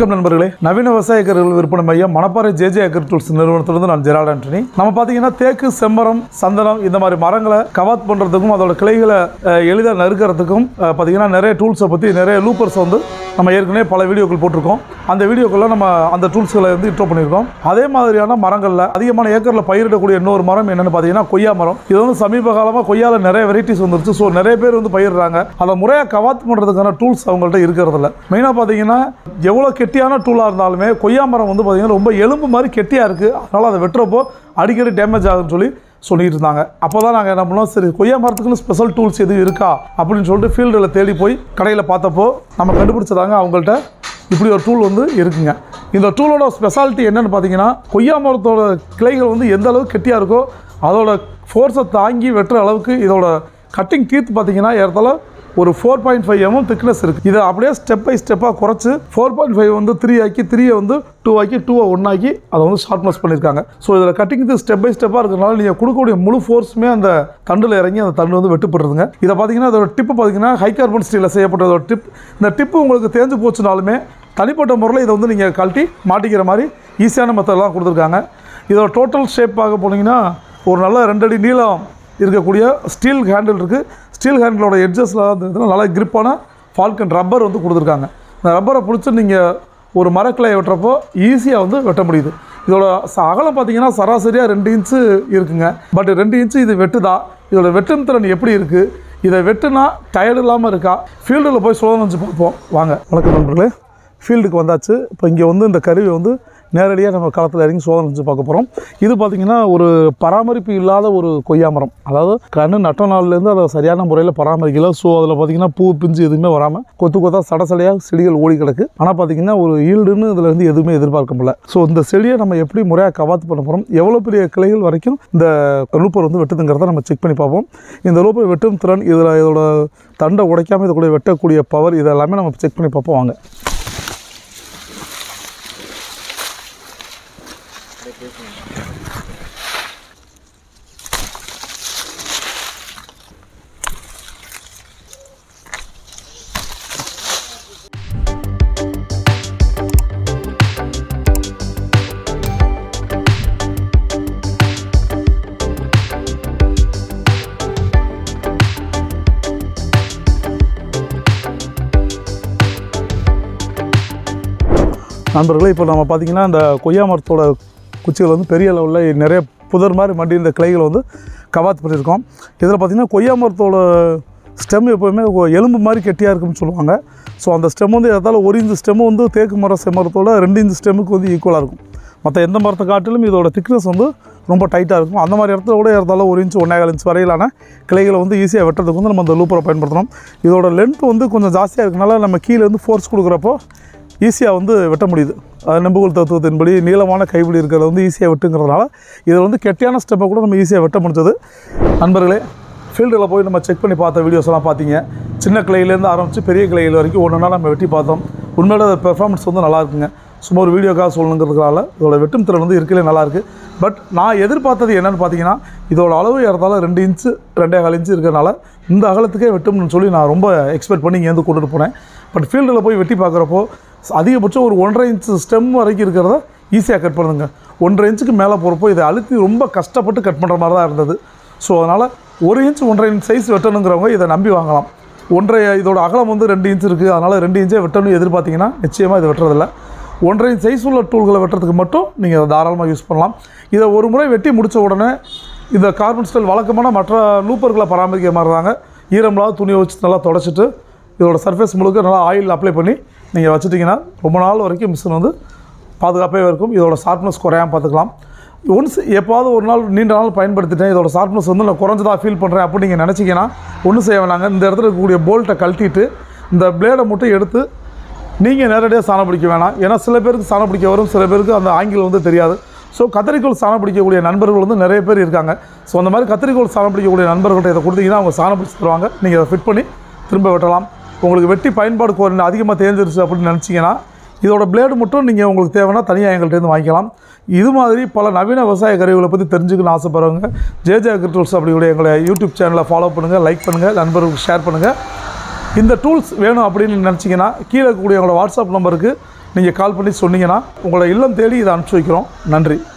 வணக்கம் நண்பர்களே நவீன விவசாய கருவிகள் விற்பனை மையம் மணப்பாறை ஜேஜே அக்ரி டூல்ஸ் நிறுவனத்திலிருந்து நான் ஜெரால்ட் ஆண்டனி நம்ம பார்த்தீங்கன்னா தேக்கு செம்மரம் சந்தனம் இந்த மாதிரி மரங்களை கவாத் பண்ணுறதுக்கும் அதோட கிளைகளை எளிதாக நறுக்கிறதுக்கும் அஹ், பார்த்தீங்கன்னா நிறைய டூல்ஸை பற்றி நிறைய லூப்பர்ஸ் வந்து நம்ம ஏற்கனவே பல வீடியோக்கள் போட்டிருக்கோம் அந்த வீடியோக்குள்ள நம்ம அந்த டூல்ஸ்களை வந்து இன்ட்ரோ பண்ணியிருக்கோம் அதே மாதிரியான மரங்களில் அதிகமான ஏக்கரில் பயிரிடக்கூடிய இன்னொரு மரம் என்னென்னு பார்த்தீங்கன்னா கொய்யா மரம் இது வந்து சமீப காலமாக கொய்யால நிறைய வெரைட்டிஸ் வந்துருச்சு ஸோ நிறைய பேர் வந்து பயிரிடுறாங்க அதை முறையாக கவாத் பண்ணுறதுக்கான டூல்ஸ் அவங்கள்ட்ட இருக்கிறது இல்லை மெயினாக பார்த்தீங்கன்னா எவ்வளோ கெட்டியான டூலாக இருந்தாலுமே கொய்யா மரம் வந்து பார்த்தீங்கன்னா ரொம்ப எலும்பு மாதிரி கெட்டியாக இருக்குது அதனால் அதை வெட்டுறப்போ அடிக்கடி டேமேஜ் ஆகுதுன்னு சொல்லி சொல்லிட்டு இருந்தாங்க அப்போ தான் நாங்கள் என்ன பண்ணோம் சரி கொய்யா மரத்துக்குன்னு ஸ்பெஷல் டூல்ஸ் எதுவும் இருக்கா அப்படின்னு சொல்லிட்டு ஃபீல்டில் தேடி போய் கடையில் பார்த்தப்போ நம்ம கண்டுபிடிச்சதாங்க அவங்கள்ட்ட இப்படி ஒரு டூல் வந்து இருக்குங்க இந்த டூலோட ஸ்பெஷாலிட்டி என்னன்னு பார்த்தீங்கன்னா கொய்யா மரத்தோட கிளைகள் வந்து எந்த அளவுக்கு கெட்டியாக இருக்கோ அதோட ஃபோர்ஸை தாங்கி வெட்டுற அளவுக்கு இதோட கட்டிங் டீத் பார்த்தீங்கன்னா ஏறத்தால ஒரு four point five MM thickness இருக்குது இதை அப்படியே ஸ்டெப் பை ஸ்டெப்பாக குறைச்சி ஃபோர் பாயிண்ட் ஃபைவ் வந்து த்ரீ ஆக்கி த்ரீயை வந்து டூ ஆக்கி டூவை ஒன் ஆக்கி அதை வந்து ஷார்ப்னஸ் பண்ணியிருக்காங்க ஸோ இதில் கட்டிங் இது ஸ்டெப் பை ஸ்டெப்பாக இருக்கிறனால நீங்கள் கொடுக்கக்கூடிய முழு ஃபோர்ஸுமே அந்த தண்டில் இறங்கி அந்த தண்டு வந்து வெட்டுப்படுறதுங்க இதை பார்த்தீங்கன்னா அதோட டிப்பு பார்த்தீங்கன்னா ஹை கார்பன் ஸ்டீலில் செய்யப்பட்டதோட டிப் இந்த டிப்பு உங்களுக்கு தேஞ்சு போச்சுனாலுமே தனிப்பட்ட முறையில் இதை வந்து நீங்கள் கழட்டி மாட்டிக்கிற மாதிரி ஈஸியான மெத்தட்லாம் கொடுத்துருக்காங்க இதோட டோட்டல் ஷேப் பார்க்க போனீங்கன்னா ஒரு நல்ல ரெண்டடி நீளம் இருக்கக்கூடிய ஸ்டீல் ஹேண்டில் இருக்குது ஸ்டீல் ஹேண்டிலோட எட்ஜஸில் வந்து நல்லா கிரிப்பான ஃபால்கன் ரப்பர் வந்து கொடுத்துருக்காங்க இந்த ரப்பரை பிடிச்சி நீங்கள் ஒரு மரக்கிளையை வெட்டுறப்போ ஈஸியாக வந்து வெட்ட முடியுது இதோட ச- அகலம் பார்த்தீங்கன்னா சராசரியாக ரெண்டு இன்ச்சு இருக்குங்க பட் ரெண்டு இன்ச்சு இது வெட்டுதா இதோட வெட்டும் திறன் எப்படி இருக்குது இதை வெட்டுனா டயர்டு இல்லாமல் இருக்கா ஃபீல்டில் போய் சோதனை வச்சு பார்ப்போம் வாங்க வணக்கம் நண்பர்களே ஃபீல்டுக்கு வந்தாச்சு இப்போ இங்கே வந்து இந்த கருவி வந்து நேரடியாக நம்ம களத்தில் இறங்கி சோதனை செஞ்சு பார்க்க போகிறோம் இது பார்த்திங்கன்னா ஒரு பராமரிப்பு இல்லாத ஒரு கொய்யா மரம் அதாவது கண்ணு நட்ட நாள்லேருந்து அதை சரியான முறையில் பராமரிக்கல ஸோ அதில் பார்த்திங்கன்னா பூ பிஞ்சு எதுவுமே வராமல் கொத்து கொத்தா சடசடையாக செடிகள் ஓடி கிடக்கு ஆனால் பார்த்திங்கன்னா ஒரு ஈல்டுன்னு இதில் வந்து எதுவுமே எதிர்பார்க்க முடியல ஸோ இந்த செடியை நம்ம எப்படி முறையாக கவாத்து பண்ண போகிறோம் எவ்வளோ பெரிய கிளைகள் வரைக்கும் இந்த லூப்பர் வந்து வெட்டுதுங்கிறத நம்ம செக் பண்ணி பார்ப்போம் இந்த லூப்பர் வெட்டும் திறன் இதில் இதோட தண்டை உடைக்காமல் இதை கூட வெட்டக்கூடிய பவர் இதெல்லாமே நம்ம செக் பண்ணி பார்ப்போம் வாங்க நண்பர்களே இப்போ நம்ம பார்த்திங்கன்னா இந்த கொய்யா மரத்தோட குச்சிகள் வந்து பெரிய லெவலில் நிறைய புதர் மாதிரி மண்டி இந்த கிளைகளை வந்து கவாத் பண்ணியிருக்கோம் இதில் பார்த்திங்கன்னா கொய்யா மரத்தோட ஸ்டெம் எப்போவுமே கொ- எலும்பு மாதிரி கெட்டியாக இருக்கும்னு சொல்லுவாங்க ஸோ அந்த ஸ்டெம் வந்து எதால ஒரு இன்ச்சு ஸ்டெம்மு வந்து தேக்கு மரம் செம்மரத்தோட ரெண்டு இன்ச்சு ஸ்டெம்முக்கு வந்து ஈக்குவலாக இருக்கும் மற்ற எந்த மரத்தை காட்டிலும் இதோட திக்னஸ் வந்து ரொம்ப டைட்டாக இருக்கும் அந்த மாதிரி இடத்துல கூட இருந்தாலும் ஒரு இன்ச்சு ஒன்றேகால் இன்ச் வரையிலான கிளைகளை வந்து ஈஸியாக வெட்டுறதுக்கு வந்து நம்ம அந்த லூப்பரை பயன்படுத்தணும் இதோட லென்த் வந்து கொஞ்சம் ஜாஸ்தியாக இருக்கனால நம்ம கீழே இருந்து ஃபோர்ஸ் கொடுக்குறப்போ ஈஸியாக வந்து வெட்ட முடியுது அது நெம்புகோல் தத்துவத்தின்படி நீளமான கைப்பிடி இருக்கிறத வந்து ஈஸியாக வெட்டுங்கிறதுனால இதில் வந்து கெட்டியான ஸ்டெப்பை கூட நம்ம ஈஸியாக வெட்ட முடிஞ்சது நண்பர்களே ஃபீல்டில் போய் நம்ம செக் பண்ணி பார்த்த வீடியோஸ் எல்லாம் பார்த்தீங்க சின்ன கிளையிலேருந்து ஆரம்பித்து பெரிய கிளைகள் வரைக்கும் ஒன்று நம்ம வெட்டி பார்த்தோம் உண்மையோட பெர்ஃபார்மன்ஸ் வந்து நல்லா இருக்குங்க சும்மா ஒரு வீடியோக்காக சொல்லணுங்கிறதுனால இதோட வெட்டும் திறன் வந்து இருக்கலே நல்லா இருக்குது பட் நான் எதிர்பார்த்தது என்னன்னு பார்த்தீங்கன்னா இதோட அளவு ஏறதால ரெண்டு இன்ச்சு ரெண்டே கால் இன்ச்சு இருக்கிறனால இந்த அகலத்துக்கே வெட்டும்னு சொல்லி நான் ரொம்ப எக்ஸ்பெக்ட் பண்ணி இங்கேருந்து கொண்டுட்டு போனேன் பட் ஃபீல்டில் போய் வெட்டி பார்க்குறப்போ அதிகபட்சம் ஒரு ஒன்றரை இன்ச்சு ஸ்டெம் வரைக்கும் இருக்கிறத ஈஸியாக கட் பண்ணுங்க ஒன்றரை இன்ச்சுக்கு மேலே போகிறப்போ இதை அழுத்தி ரொம்ப கஷ்டப்பட்டு கட் பண்ணுற மாதிரி தான் இருந்தது ஸோ அதனால் ஒரு இன்ச் ஒன்றரை இன்ச் சைஸ் வெட்டணுங்கிறவங்க இதை நம்பி வாங்கலாம் ஒன்றரை இதோட அகலம் வந்து ரெண்டு இன்ச் இருக்குது அதனால் ரெண்டு இன்ச்சே வெட்டணும்னு எதிர்பார்த்தீங்கன்னா நிச்சயமாக இது வெட்டுறதில்ல ஒன்றரை இன்ச் சைஸ் உள்ள டூல்களை வெட்டுறதுக்கு மட்டும் நீங்கள் அதை தாராளமாக யூஸ் பண்ணலாம் இதை ஒரு முறை வெட்டி முடித்த உடனே இந்த கார்பன் ஸ்டைல் வழக்கமான மற்ற லூப்பர்களை பராமரிக்கிற மாதிரி தாங்க ஈரமில்லாத துணியை வச்சு நல்லா தொடச்சிட்டு இதோட சர்ஃபேஸ் முழுக்க நல்லா ஆயில் அப்ளை பண்ணி நீங்கள் வச்சுட்டிங்கன்னா ரொம்ப நாள் வரைக்கும் மிஷின் வந்து பாதுகாப்பாகவே இருக்கும் இதோட ஷார்ப்னஸ் குறையாமல் பார்த்துக்கலாம் ஒன்ஸ் எப்போவாவது ஒரு நாள் நீண்ட நாள் பயன்படுத்திட்டேன் இதோட ஷார்ப்னஸ் வந்து நான் குறைஞ்சதாக ஃபீல் பண்ணுறேன் அப்படின்னு நீங்கள் நினச்சிங்கன்னா ஒன்றும் செய்ய வேணாங்க இந்த இடத்துல இருக்கக்கூடிய போல்ட்டை கழட்டிட்டு இந்த பிளேடை மட்டும் எடுத்து நீங்கள் நேரடியாக சாணம் பிடிக்க வேணாம் ஏன்னா சில பேருக்கு சாணம் பிடிக்க வரும் சில பேருக்கு அந்த ஆங்கிலம் வந்து தெரியாது ஸோ கத்திரிக்கோள் சாணம் பிடிக்கக்கூடிய நண்பர்கள் வந்து நிறைய பேர் இருக்காங்க ஸோ அந்த மாதிரி கத்திரிக்கோள் சாணம் பிடிக்கக்கூடிய நண்பர்கள்ட்ட இதை கொடுத்தீங்கன்னா அவங்க சாணம் பிடிச்சி தருவாங்க நீங்கள் அதை ஃபிட் பண்ணி திரும்ப வெட்டலாம் உங்களுக்கு வெட்டி பயன்பாடு கோரின அதிகமாக தேர்ந்துருச்சு அப்படின்னு நினச்சிங்கன்னா இதோட பிளேடு மட்டும் நீங்கள் உங்களுக்கு தேவைன்னா தனியாக எங்கள்கிட்ட வாங்கிக்கலாம் இது மாதிரி பல நவீன விவசாய கருவிகளை பற்றி தெரிஞ்சுக்கணும்னு ஆசைப்படுறவங்க ஜேஜே அக்ரிடூல்ஸ் அப்படிக்கூடிய எங்களை யூடியூப் சேனலை ஃபாலோ பண்ணுங்கள் லைக் பண்ணுங்கள் நண்பர்களுக்கு ஷேர் பண்ணுங்கள் இந்த டூல்ஸ் வேணும் அப்படின்னு நினச்சிங்கன்னா கீழே இருக்கக்கூடிய எங்களோட வாட்ஸ்அப் நம்பருக்கு நீங்கள் கால் பண்ணி சொன்னீங்கன்னா உங்களை இல்லம் தேடி இதை அனுப்பிச்சி வைக்கிறோம் நன்றி